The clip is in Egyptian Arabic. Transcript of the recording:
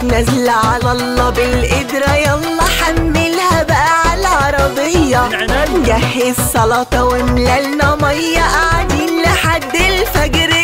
نازلة على الله بالقدرة يلا حملها بقى على العربية من عينيا. جهز سلطة واملالنا مية قاعدين لحد الفجر